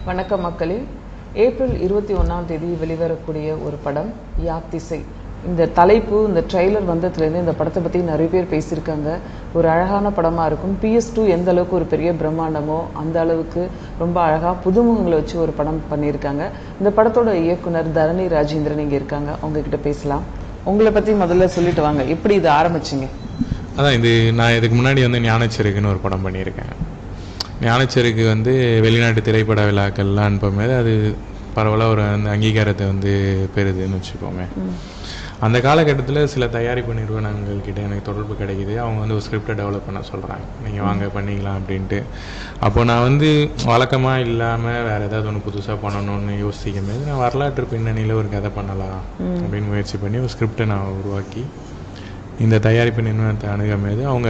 வணக்கம் மக்களே ஏப்ரல் இருபத்தி ஒன்றாம் தேதி வெளிவரக்கூடிய ஒரு படம் யாத்திசை இந்த தலைப்பு இந்த ட்ரெய்லர் வந்ததுலேருந்து இந்த படத்தை பற்றி நிறைய பேர் பேசியிருக்காங்க ஒரு அழகான படமாக இருக்கும் பிஎஸ் டூ எந்த அளவுக்கு ஒரு பெரிய பிரம்மாண்டமோ அந்த அளவுக்கு ரொம்ப அழகாக புதுமுகங்களை வச்சு ஒரு படம் பண்ணியிருக்காங்க இந்த படத்தோட இயக்குனர் தரணி ராஜேந்திரன் இங்கே இருக்காங்க உங்ககிட்ட பேசலாம் உங்களை பற்றி முதல்ல சொல்லிட்டு வாங்க எப்படி இது ஆரம்பிச்சிங்க அதான் இது நான் இதுக்கு முன்னாடி வந்து ஞானச்செருக்குன்னு ஒரு படம் பண்ணியிருக்கேன் ஞானச்செருக்கு வந்து வெளிநாட்டு திரைப்பட விழாக்கள்லாம் அனுப்பும்போது அது பரவலாக ஒரு அந்த அங்கீகாரத்தை வந்து பெறுதுன்னு வச்சுக்கோமே அந்த காலகட்டத்தில் சில தயாரிப்பு நிறுவனங்கள் கிட்ட எனக்கு தொடர்பு கிடைக்குது அவங்க வந்து ஒரு ஸ்கிரிப்டை டெவலப் பண்ண சொல்கிறாங்க நீங்கள் வாங்க பண்ணிக்கலாம் அப்படின்ட்டு அப்போ நான் வந்து வழக்கமாக இல்லாமல் வேறு ஏதாவது ஒன்று புதுசாக பண்ணணும்னு யோசிக்கும் போது நான் வரலாற்று பின்னணியில் ஒரு கதை பண்ணலாம் அப்படின்னு முயற்சி பண்ணி ஒரு ஸ்கிரிப்டை நான் உருவாக்கி இந்த தயாரிப்பு நிறுவனத்தை அணுகும் போது அவங்க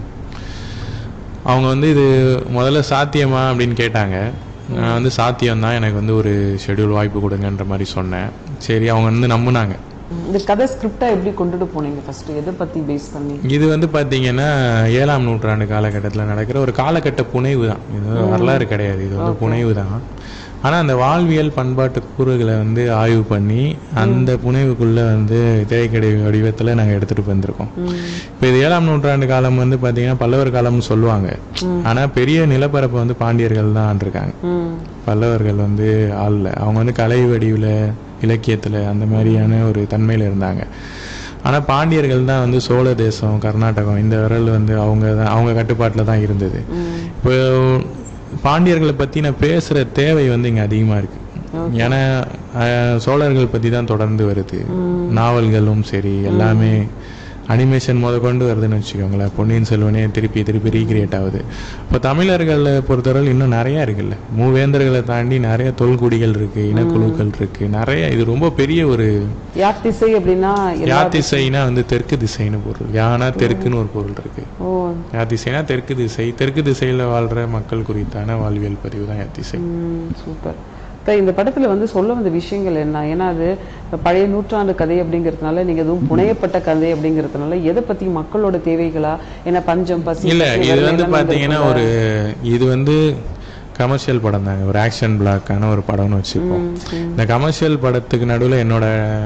அவங்க வந்து இது முதல்ல சாத்தியமா அப்படின்னு கேட்டாங்க நான் வந்து சாத்தியம் தான் எனக்கு வந்து ஒரு ஷெட்யூல் வாய்ப்பு கொடுங்கன்ற மாதிரி சொன்னேன் சரி அவங்க வந்து நம்புனாங்க இந்த கதை ஸ்கிரிப்டாக எப்படி கொண்டுட்டு போனீங்க ஃபர்ஸ்ட் எதை பற்றி பேஸ் பண்ணி இது வந்து பார்த்தீங்கன்னா ஏழாம் நூற்றாண்டு காலகட்டத்தில் நடக்கிற ஒரு காலகட்ட புனைவு தான் இது வந்து வரலாறு கிடையாது இது வந்து புனைவு தான் ஆனால் அந்த வாழ்வியல் பண்பாட்டு கூறுகளை வந்து ஆய்வு பண்ணி அந்த புனைவுக்குள்ளே வந்து திரைக்கடை வடிவத்தில் நாங்கள் எடுத்துகிட்டு வந்திருக்கோம் இப்போ இது ஏழாம் நூற்றாண்டு காலம் வந்து பார்த்தீங்கன்னா பல்லவர் காலம்னு சொல்லுவாங்க ஆனால் பெரிய நிலப்பரப்பை வந்து பாண்டியர்கள் தான் ஆண்டிருக்காங்க ம் பல்லவர்கள் வந்து ஆள்ல அவங்க வந்து கலை வடிவில் இலக்கியத்தில் அந்த மாதிரியான ஒரு தன்மையில் இருந்தாங்க ஆனால் பாண்டியர்கள் தான் வந்து சோழ தேசம் கர்நாடகம் இந்த விரல் வந்து அவங்க தான் அவங்க கட்டுப்பாட்டில் தான் இருந்தது இப்போ பாண்டியர்களை பற்றி நான் பேசுகிற தேவை வந்து இங்கே அதிகமாக இருக்கு ஏன்னா அஹ், சோழர்கள் பற்றி தான் தொடர்ந்து வருது நாவல்களும் சரி எல்லாமே அனிமேஷன் முத கொண்டு வருதுன்னு வச்சுக்கோங்களேன் பொன்னியின் செல்வனே திருப்பி திருப்பி ரீக்ரியேட் ஆகுது இப்போ தமிழர்களை பொறுத்தவரை இன்னும் நிறைய இருக்குல்ல மூவேந்தர்களை தாண்டி நிறைய தொல்குடிகள் இருக்கு இனக்குழுக்கள் இருக்கு நிறைய இது ரொம்ப பெரிய ஒரு யார் திசை அப்படின்னா எல்லா- யா திசைனா வந்து தெற்கு திசைன்னு பொருள் யானா தெற்குன்னு ஒரு பொருள் இருக்கு ஓ யா திசைனா தெற்கு திசை தெற்கு திசையில வாழ்ற மக்கள் குறித்தான வாழ்வியல் பதிவு தான் யா திசை ம், சூப்பர் இப்போ இந்த படத்துல வந்து சொல்ல வந்த விஷயங்கள் என்ன ஏன்னா அது இப்ப பழைய நூற்றாண்டு கதை அப்படிங்கிறதுனால நீங்க எதுவும் புனையப்பட்ட கதை அப்படிங்கிறதுனால எதை பத்தி மக்களோட தேவைகளா ஏன்னா பஞ்சம் பசி இல்ல பசி, இது வெள்ளம் வந்து எல்லாம் பாத்தீங்கன்னா வந்திருக்குல்ல. ஒரு இது வந்து கமர்ஷியல் படம் தாங்க ஒரு ஆக்ஷன் பிளாக்கான ஒரு படம்னு வச்சுப்போம் இந்த கமர்ஷியல் படத்துக்கு நடுவுல என்னோட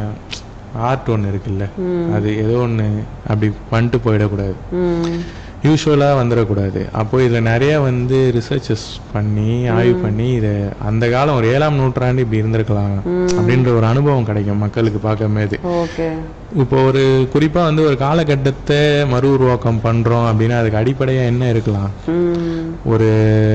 ஆர்ட் ஒன்று இருக்குல்ல அது ஏதோ ஒன்று அப்படி பண்ணிட்டு போயிடக்கூடாது ம் யூஸ்வலாக வந்துடக்கூடாது அப்போ இதில் நிறைய வந்து ரிசர்ச்சஸ் பண்ணி ஆய்வு பண்ணி இதை அந்த காலம் ஒரு ஏழாம் நூற்றாண்டு இப்படி இருந்திருக்கலாம் அப்படின்ற ஒரு அனுபவம் கிடைக்கும் மக்களுக்கு பார்க்கும்போது ஓகே இப்போ ஒரு குறிப்பாக வந்து ஒரு காலகட்டத்தை மறு உருவாக்கம் பண்ணுறோம் அப்படின்னா அதுக்கு அடிப்படையாக என்ன இருக்கலாம் ம் ஒரு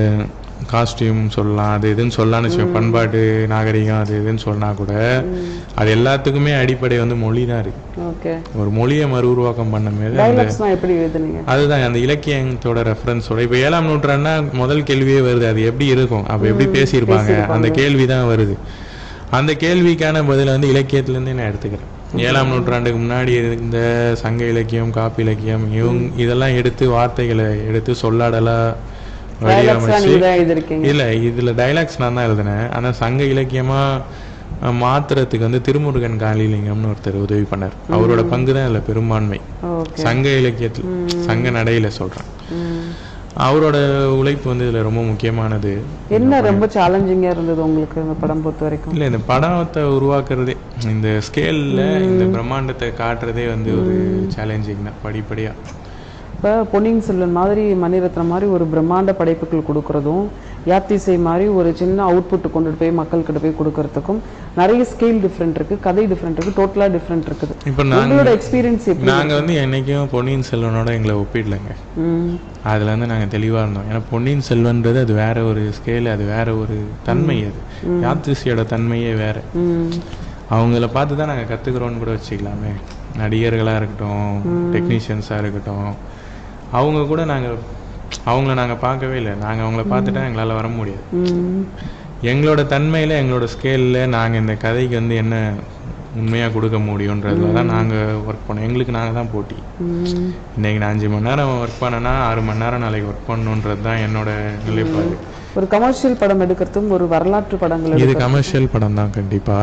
காஸ்டியூம் சொல்லலாம் அது இதுன்னு சொல்லலாம்னு வச்சுக்கோங்க பண்பாட்டு நாகரிகம் அது இதுன்னு சொன்னா கூட அது எல்லாத்துக்குமே அடிப்படை வந்து மொழி தான் இருக்கு ஓகே ஒரு மொழியை மறு உருவாக்கம் பண்ணும்போது அந்த டைலாக்ஸ்லாம் எப்படி எழுதுனீங்க அதுதான் அந்த இலக்கியத்தோட ரெஃபரன்ஸோட இப்போ ஏழாம் நூற்றாண்டுனா முதல் கேள்வியே வருது அது எப்படி இருக்கும் அப்போ எப்படி பேசியிருப்பாங்க அந்த கேள்வி தான் வருது அந்த கேள்விக்கான பதிலை வந்து இலக்கியத்திலேருந்தே நான் எடுத்துக்கிறேன் ஏழாம் நூற்றாண்டுக்கு முன்னாடி இருந்த சங்க இலக்கியம் காப்பி இலக்கியம் இவங்க இதெல்லாம் எடுத்து வார்த்தைகளை எடுத்து சொல்லாடலா டைலாக்ஸ்லாம் வடிவமைச்சு நீங்க தான் எழுதிருக்கீங்க இல்ல இதுல டைலாக்ஸ் நான் தான் எழுதினேன் ஆனா சங்க இலக்கியமா அஹ், மாத்துறதுக்கு வந்து திருமுருகன் காளிலிங்கம்னு ஒருத்தர் உதவி பண்ணார் அவரோட பங்கு தான் இதுல பெரும்பான்மை ஓகே சங்க இலக்கியத்தில் சங்க நடையில சொல்றேன் ம் அவரோட உழைப்பு வந்து இதுல ரொம்ப முக்கியமானது என்ன ரொம்ப சேலஞ்சிங்கா இருந்தது உங்களுக்கு இந்த படம் பொறுத்த வரைக்கும் இல்ல இந்த படத்தை உருவாக்குறதே இந்த ஸ்கேல்ல இந்த பிரம்மாண்டத்தை காட்டுறதே வந்து ஒரு சேலஞ்சிங் தான் படிப்படியா இப்போ பொன்னியின் செல்வன் மாதிரி மணிரத்னம் மாதிரி ஒரு பிரம்மாண்ட படைப்புகள் கொடுக்கறதும் யாத்திசை மாதிரி ஒரு சின்ன அவுட்புட் கொண்டுட்டு போய் மக்கள்கிட்ட போய் கொடுக்கறதுக்கும் நிறைய ஸ்கேல் டிஃப்ரெண்ட் இருக்கு கதை டிஃப்ரெண்ட் இருக்கு டோட்டலா டிஃப்ரெண்ட் இருக்குது இப்ப நாங்க உங்களோட எக்ஸ்பீரியன்ஸ் எப்படி நாங்க வந்து என்னைக்கும் பொன்னியின் செல்வனோட எங்களை ஒப்பிடலைங்க ம் அதுல இருந்து நாங்க தெளிவா இருந்தோம் ஏன்னா பொன்னியின் செல்வன்றது அது வேற ஒரு ஸ்கேல் அது வேற ஒரு தன்மை அது யாத்திசையோட தன்மையே வேற ம் அவங்கள பார்த்து தான் நாங்க கத்துக்கிறோம்னு கூட வச்சுக்கலாமே நடிகர்களா இருக்கட்டும் டெக்னீஷியன்ஸா இருக்கட்டும் அவங்க கூட நாங்க அவங்கள நாங்க பார்க்கவே இல்லை நாங்க அவங்கள பார்த்துட்டா எங்களால வர முடியாது ம் எங்களோட தன்மையில எங்களோட ஸ்கேல்ல நாங்க இந்த கதைக்கு வந்து என்ன உண்மையா கொடுக்க முடியுன்றதுல தான் நாங்க ஒர்க் பண்ணோம் எங்களுக்கு நாங்க தான் போட்டி ம் இன்னைக்கு நான் அஞ்சு மணி நேரம் ஒர்க் பண்ணேன்னா ஆறு மணி நேரம் நாளைக்கு ஒர்க் பண்ணணுன்றது தான் என்னோட நிலைப்பாடு ஒரு கமர்ஷியல் படம் எடுக்கிறதும் ஒரு வரலாற்று படங்கள் இது கமர்ஷியல் படம் தான் கண்டிப்பா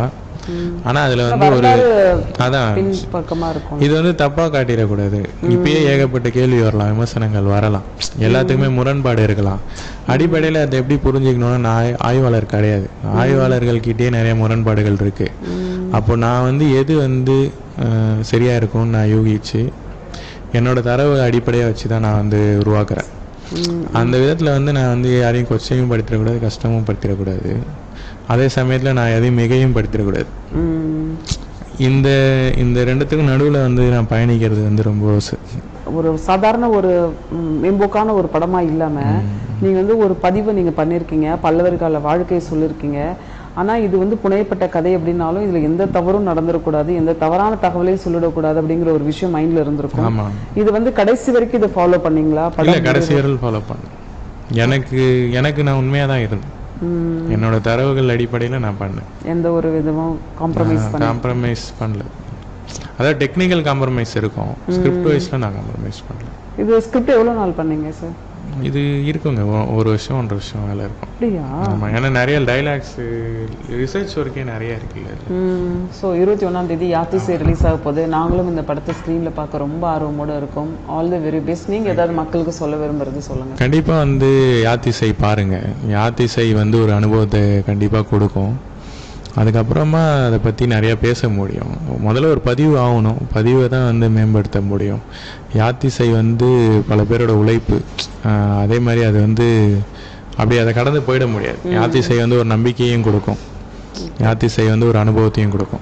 ஆனா அதுல வந்து ஒரு வரலாறு அதான் பின் பக்கமா இருக்கும் இது வந்து தப்பா காட்டிடக்கூடாது இப்பயே ஏகப்பட்ட கேள்வி வரலாம் விமர்சனங்கள் வரலாம் எல்லாத்துக்குமே முரண்பாடு இருக்கலாம் அடிப்படையில அதை எப்படி புரிஞ்சுக்கணும்னா நான் ஆய்- ஆய்வாளர் கிடையாது ஆய்வாளர்கள் கிட்டயே நிறைய முரண்பாடுகள் இருக்கு அப்போ நான் வந்து எது வந்து அஹ், சரியா இருக்கும்னு நான் யூகிச்சு என்னோட தரவு அடிப்படையை வச்சு தான் நான் வந்து உருவாக்குறேன் அந்த விதத்துல வந்து நான் வந்து யாரையும் கொச்சையும் படுத்திடக்கூடாது கஷ்டமும் படுத்திடக்கூடாது அதே சமயத்துல நான் எதையும் மிகையும் படுத்திடக்கூடாது ம். இந்த இந்த ரெண்டுத்துக்கும் நடுவுல வந்து நான் பயணிக்கிறது வந்து ரொம்ப ச- ஒரு சாதாரண ஒரு ம், மேம்போக்கான ஒரு படமா இல்லாம நீங்க வந்து ஒரு பதிவை நீங்க பண்ணிருக்கீங்க பல்லவர் கால வாழ்க்கையை சொல்லியிருக்கீங்க ஆனா இது வந்து புனையப்பட்ட கதை அப்படின்னாலும் இதுல எந்த தவறும் நடந்துடக்கூடாது எந்த தவறான தகவலையும் சொல்லிடக்கூடாது அப்படிங்கிற ஒரு விஷயம் மைண்ட்ல இருந்திருக்கும் ஆமா இது வந்து கடைசி வரைக்கும் இதை ஃபாலோ பண்ணீங்களா இல்ல படம் கடைசி வரையில் ஃபாலோ பண்ணேன் எனக்கு எனக்கு நான் உண்மையா தான் இருந்தேன் ம், என்னோட தரவுகள் அடிப்படையில நான் பண்ணேன் எந்த ஒரு விதமும் காம்ப்ரமைஸ் பண்ண காம்ப்ரமைஸ் பண்ணல அதாவது டெக்னிக்கல் காம்ப்ரமைஸ் இருக்கும் ஸ்கிரிப்ட் வைஸ்ல நான் காம்ப்ரமைஸ் பண்ணல இது ஸ்கிரிப்ட் எவ்வளவு நாள் பண்ணீங்க சார் இது இருக்குங்க ஒ- ஒரு வருஷம் ஒன்றரை வருஷம் வேலை இருக்கும் அப்படியா ஆமா ஏன்னா நிறைய டைலாக்ஸ் ரிசர்ச் ஒர்க்கே நிறைய இருக்குல்ல இதுல. ஸோ இருபத்தி ஒன்றாம் தேதி யாத்திசை ரிலீஸ் ஆக போகுது நாங்களும் இந்த படத்தை ஸ்க்ரீனில் பார்க்க ரொம்ப ஆர்வமோட இருக்கோம் ஆல் தி வெரி பெஸ்ட் நீங்கள் ஏதாவது மக்களுக்கு சொல்ல விரும்புறது சொல்லுங்க கண்டிப்பா வந்து யாத்திசை பாருங்க யாத்திசை வந்து ஒரு அனுபவத்தை கண்டிப்பா கொடுக்கும் அதுக்கப்புறமா அதை பற்றி நிறைய பேச முடியும் முதல்ல ஒரு பதிவு ஆகணும் பதிவை தான் வந்து மேம்படுத்த முடியும் யாத்திசை வந்து பல பேரோட உழைப்பு ஆஹ் அதே மாதிரி அது வந்து அப்படி அதை கடந்து போயிட முடியாது யாத்திசை வந்து ஒரு நம்பிக்கையும் கொடுக்கும் யாத்திசை வந்து ஒரு அனுபவத்தையும் கொடுக்கும்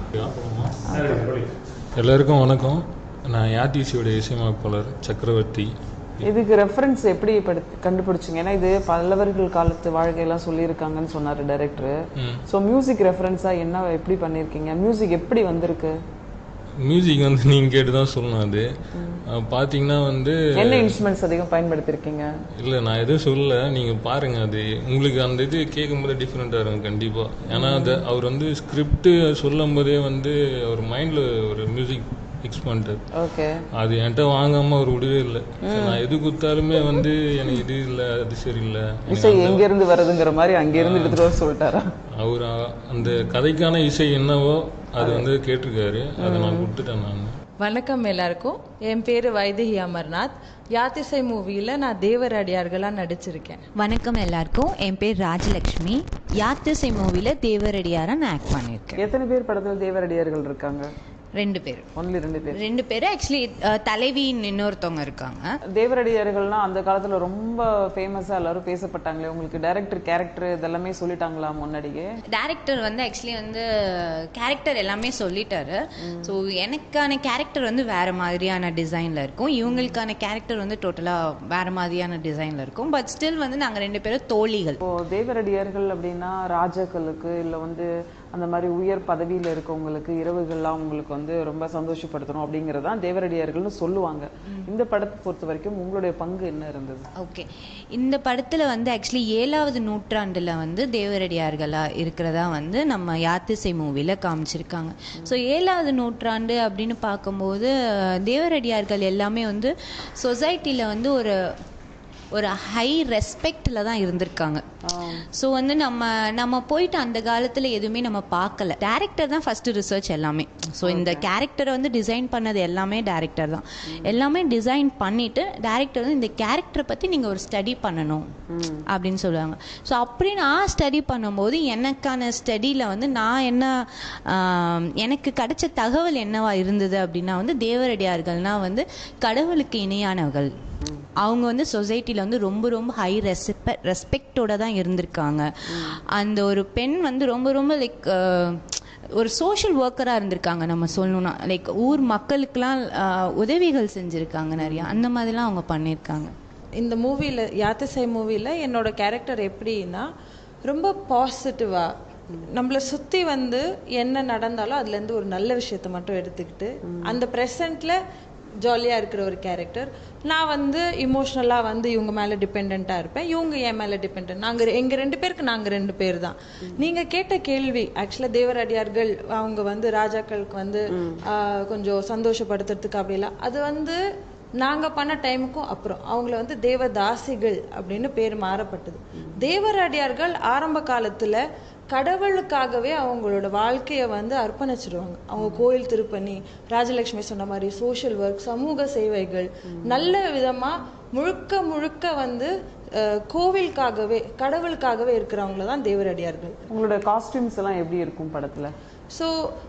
எல்லாருக்கும் வணக்கம் நான் யாத்திசியோட இசையமைப்பாளர் சக்கரவர்த்தி இதுக்கு ரெஃபரன்ஸ் எப்படி படுத்து கண்டுபிடிச்சிங்க ஏன்னா இது பல்லவர்கள் காலத்து வாழ்க்கையெல்லாம் சொல்லியிருக்காங்கன்னு சொன்னார் டைரக்டர் ம். ஸோ மியூசிக் ரெஃபரன்ஸாக என்ன எப்படி பண்ணியிருக்கீங்க மியூசிக் எப்படி வந்திருக்கு மியூசிக் வந்து நீங்கள் கேட்டு தான் சொல்லணும் அது அஹ் பார்த்தீங்கன்னா வந்து என்ன இன்ஸ்ட்ருமெண்ட்ஸ் அதிகம் பயன்படுத்தியிருக்கீங்க இல்லை நான் எதுவும் சொல்லல நீங்கள் பாருங்க அது உங்களுக்கு அந்த இது கேட்கும்போது டிஃப்ரெண்ட்டாக இருக்கும் கண்டிப்பாக ஏன்னா அது அவர் வந்து ஸ்கிரிப்ட் சொல்லும் போதே வந்து அவர் மைண்டில் ஒரு மியூசிக் ஃபிக்ஸ் பண்ணிட்டார் ஓகே அது என்கிட்ட வாங்காம அவர் விடவே இல்லை நான் எது கொடுத்தாலுமே வந்து எனக்கு இது இல்லை அது சரியில்லை இசை எங்கேருந்து வருதுங்கிற மாதிரி அங்கேருந்து எடுத்துகிட்டு வர சொல்லிட்டாரா அவர் அ- அந்த கதைக்கான இசை என்னவோ அது வந்து கேட்டிருக்காரு அதை நான் கொடுத்துட்டேன் நான் வணக்கம் எல்லாருக்கும் என் பேர் வைதேகி அமர்நாத் யாத்திசை மூவியில் நான் தேவரடியார்களாக நடிச்சிருக்கேன் வணக்கம் எல்லாருக்கும் என் பேர் ராஜலக்ஷ்மி யாத்திசை மூவில தேவரடியாரா நான் ஆக்ட் பண்ணியிருக்கேன் எத்தனை பேர் படத்தில் தேவரடியார்கள் இருக்காங்க ரெண்டு பேர் ஒன்லி ரெண்டு பேர் ரெண்டு பேரும் ஆக்சுவலி தலைவின்னு இன்னொருத்தவங்க இருக்காங்க தேவரடியார்கள்லாம் அந்த காலத்துல ரொம்ப ஃபேமஸா எல்லாரும் பேசப்பட்டாங்களே உங்களுக்கு டைரக்டர் கேரக்டர் இதெல்லாமே சொல்லிட்டாங்களா முன்னாடியே டேரக்டர் வந்து ஆக்சுவலி வந்து கேரக்டர் எல்லாமே சொல்லிட்டாரு ஸோ எனக்கான கேரக்டர் வந்து வேற மாதிரியான டிசைன்ல இருக்கும் இவங்களுக்கான கேரக்டர் வந்து டோட்டலா வேற மாதிரியான டிசைன்ல இருக்கும் பட் ஸ்டில் வந்து நாங்க ரெண்டு பேரும் தோழிகள் இப்போ தேவரடியார்கள் அப்படின்னா ராஜாக்களுக்கு இல்ல வந்து அந்த மாதிரி உயர் பதவியில இருக்கவங்களுக்கு இரவுகள்லாம் உங்களுக்கு வந்து ரொம்ப சந்தோஷப்படுத்தணும் அப்படிங்கறது தான் தேவரடியார்கள்னு சொல்லுவாங்க இந்த படத்தை பொறுத்த வரைக்கும் உங்களுடைய பங்கு என்ன இருந்தது ஓகே இந்த படத்துல வந்து ஆக்சுவலி ஏழாவது நூற்றாண்டுல வந்து தேவரடியார்களா இருக்கிறதா வந்து நம்ம யாத்திசை மூவில காமிச்சிருக்காங்க ஸோ ஏழாவது நூற்றாண்டு அப்படின்னு பார்க்கும்போது அஹ், தேவரடியார்கள் எல்லாமே வந்து சொசைட்டில வந்து ஒரு ஒரு ஹை ரெஸ்பெக்ட்ல தான் இருந்திருக்காங்க ஸோ வந்து நம்ம நம்ம போயிட்டு அந்த காலத்துல எதுவுமே நம்ம பார்க்கல டேரக்டர் தான் ஃபர்ஸ்ட் ரிசர்ச் எல்லாமே ஸோ இந்த கேரக்டரை வந்து டிசைன் பண்ணது எல்லாமே டேரக்டர் தான் எல்லாமே டிசைன் பண்ணிட்டு டேரக்டர் வந்து இந்த கேரக்டரை பத்தி நீங்க ஒரு ஸ்டடி பண்ணணும் அப்படின்னு சொல்லுவாங்க ஸோ அப்படி நான் ஸ்டடி பண்ணும்போது எனக்கான ஸ்டடியில் வந்து நான் என்ன ஆம், எனக்கு கிடைச்ச தகவல் என்னவா இருந்தது அப்படின்னா வந்து தேவரடியார்கள்னா வந்து கடவுளுக்கு இணையானவர்கள் அவங்க வந்து சொசைட்டில வந்து ரொம்ப ரொம்ப ஹை ரெஸ்பெ ரெஸ்பெக்டோட தான் இருந்திருக்காங்க அந்த ஒரு பெண் வந்து ரொம்ப ரொம்ப லைக் ஒரு சோஷியல் ஒர்க்கராக இருந்திருக்காங்க நம்ம சொல்லணும்னா லைக் ஊர் மக்களுக்கெல்லாம் ஆஹ், உதவிகள் செஞ்சுருக்காங்க நிறையா அந்த மாதிரிலாம் அவங்க பண்ணியிருக்காங்க இந்த மூவியில் யாத்திசை மூவியில் என்னோட கேரக்டர் எப்படின்னா ரொம்ப பாசிட்டிவாக நம்மளை சுற்றி வந்து என்ன நடந்தாலும் அதுலேருந்து ஒரு நல்ல விஷயத்தை மட்டும் எடுத்துக்கிட்டு அந்த ப்ரெசண்ட்டில் ஜாலியாக இருக்கிற ஒரு கேரக்டர் நான் வந்து இமோஷ்னலாக வந்து இவங்க மேலே டிபெண்ட்டாக இருப்பேன் இவங்க என் மேலே டிபெண்ட் நாங்கள் எங்கள் ரெண்டு பேருக்கு நாங்கள் ரெண்டு பேர் தான் நீங்கள் கேட்ட கேள்வி ஆக்சுவலாக தேவரடியார்கள் அவங்க வந்து ராஜாக்களுக்கு வந்து ஆஹ், கொஞ்சம் சந்தோஷப்படுத்துறதுக்கு அப்படிலாம் அது வந்து நாங்க பண்ண டைமுக்கும் அப்புறம் அவங்கள வந்து தேவதாசிகள் அப்படின்னு பேர் மாறப்பட்டது தேவரடியார்கள் ஆரம்ப காலத்துல கடவுளுக்காகவே அவங்களோட வாழ்க்கையை வந்து அர்ப்பணிச்சிடுவாங்க அவங்க கோயில் திருப்பணி ராஜலட்சுமி சொன்ன மாதிரி சோஷியல் ஒர்க் சமூக சேவைகள் நல்ல விதமா முழுக்க முழுக்க வந்து அஹ், கோவிலுக்காகவே கடவுளுக்காகவே இருக்கிறவங்கள தான் தேவரடியார்கள் உங்களோட காஸ்டியூம்ஸ் எல்லாம் எப்படி இருக்கும் படத்துல ஸோ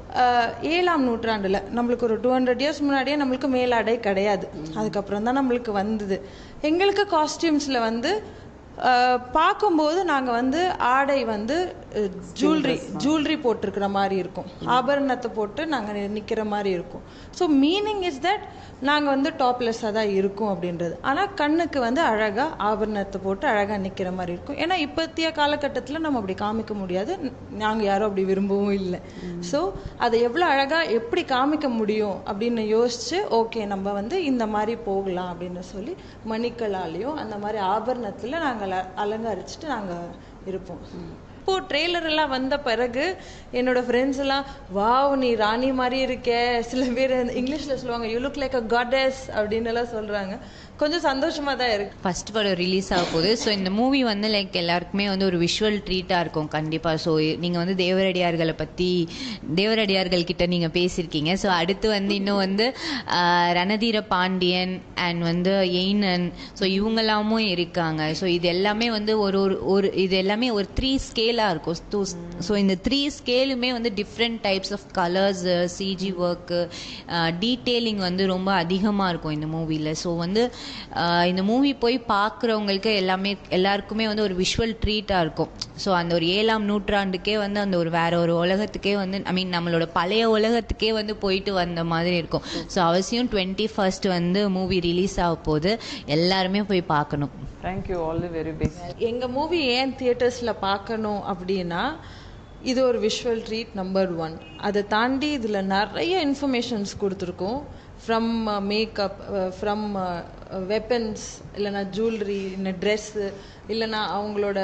ஏழாம் நூற்றாண்டுல நம்மளுக்கு ஒரு டூ ஹண்ட்ரட் இயர்ஸ் முன்னாடியே நம்மளுக்கு மேலாடை கிடையாது அதுக்கப்புறம் தான் நம்மளுக்கு வந்தது எங்களுக்கு காஸ்டியூம்ஸில் வந்து அஹ், பார்க்கும்போது நாங்கள் வந்து ஆடை வந்து ஜுவல்லரி ஜுவல்லரி போட்டிருக்கிற மாதிரி இருக்கும் ஆபரணத்தை போட்டு நாங்கள் நிற்கிற மாதிரி இருக்கும் ஸோ மீனிங் இஸ் தட் நாங்கள் வந்து டாப்லெஸ்ஸாக தான் இருக்கோம் அப்படின்றது ஆனால் கண்ணுக்கு வந்து அழகாக ஆபரணத்தை போட்டு அழகாக நிற்கிற மாதிரி இருக்கும் ஏன்னா இப்பத்திய காலகட்டத்தில் நம்ம அப்படி காமிக்க முடியாது நாங்கள் யாரும் அப்படி விரும்பவும் இல்லை ஸோ அதை எவ்வளோ அழகாக எப்படி காமிக்க முடியும் அப்படின்னு யோசிச்சு ஓகே நம்ம வந்து இந்த மாதிரி போகலாம் அப்படின்னு சொல்லி மணிக்களாலேயும் அந்த மாதிரி ஆபரணத்தில் நாங்கள் அலங்கரிச்சுட்டு நாங்கள் இருப்போம் இப்போ ட்ரெய்லர் எல்லாம் வந்த பிறகு என்னோட ஃப்ரெண்ட்ஸ் எல்லாம் வாவ் நீ ராணி மாதிரி இருக்கே சில பேர் இங்கிலீஷ்ல சொல்லுவாங்க you look like a goddess அப்படின்னு எல்லாம் சொல்றாங்க கொஞ்சம் சந்தோஷமா தான் இருக்கு ஃபர்ஸ்ட் படம் ரிலீஸ் ஆக போகுது ஸோ இந்த மூவி வந்து லைக் எல்லாருக்குமே வந்து ஒரு விஷுவல் ட்ரீட்டாக இருக்கும் கண்டிப்பாக ஸோ நீங்கள் வந்து தேவரடியார்களை பற்றி தேவரடியார்கள் கிட்ட நீங்கள் பேசியிருக்கீங்க ஸோ அடுத்து வந்து இன்னும் வந்து ஆஹ், ரணதீர பாண்டியன் அண்ட் வந்து எய்னன் ஸோ இவங்கெல்லாமும் இருக்காங்க ஸோ இது எல்லாமே வந்து ஒரு ஒரு ஒரு இது எல்லாமே ஒரு த்ரீ ஸ்கேலாக இருக்கும் ஸோ இந்த த்ரீ ஸ்கேலுமே வந்து different types of colours CG work detailing வந்து ரொம்ப அதிகமாக இருக்கும் இந்த மூவியில் ஸோ வந்து ஆஹ் இந்த மூவி போய் பார்க்குறவங்களுக்கு எல்லாமே எல்லாருக்குமே வந்து ஒரு விஷுவல் ட்ரீட்டாக இருக்கும் ஸோ அந்த ஒரு ஏழாம் நூற்றாண்டுக்கே வந்து அந்த ஒரு வேற ஒரு உலகத்துக்கே வந்து ஐ மீன் நம்மளோட பழைய உலகத்துக்கே வந்து போயிட்டு வந்த மாதிரி இருக்கும் ஸோ அவசியம் டுவெண்ட்டி ஃபர்ஸ்ட் வந்து மூவி ரிலீஸ் ஆக போகுது எல்லாருமே போய் பார்க்கணும் thank you all the very best எங்க மூவி ஏன் தியேட்டர்ஸ்ல பார்க்கணும் அப்படின்னா இது ஒரு விஷுவல் ட்ரீட் நம்பர் ஒன் அதை தாண்டி இதுல நிறைய இன்ஃபர்மேஷன்ஸ் கொடுத்துருக்கோம் ஃப்ரம் மேக்கப் ஃப்ரம் வெப்பன்ஸ் இல்லைன்னா ஜுவல்லரி இல்லைன்னா ட்ரெஸ்ஸு இல்லைன்னா அவங்களோட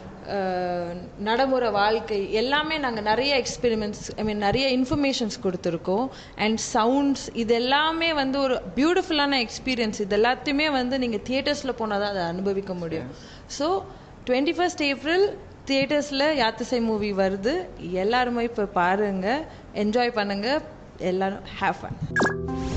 அஹ், நடைமுறை வாழ்க்கை எல்லாமே நாங்கள் நிறைய எக்ஸ்பெரிமெண்ட்ஸ் ஐ மீன் நிறைய இன்ஃபர்மேஷன்ஸ் கொடுத்துருக்கோம் அண்ட் சவுண்ட்ஸ் இது எல்லாமே வந்து ஒரு பியூட்டிஃபுல்லான எக்ஸ்பீரியன்ஸ் இது எல்லாத்தையுமே வந்து நீங்கள் தியேட்டர்ஸில் போனால் தான் அதை அனுபவிக்க முடியும் ஸோ டுவெண்ட்டி ஃபஸ்ட் ஏப்ரல் தியேட்டர்ஸில் யாத்திசை மூவி வருது எல்லாருமே இப்போ பாருங்கள் என்ஜாய் பண்ணுங்கள் எல்லாரும் ஹேவ் ஃபன்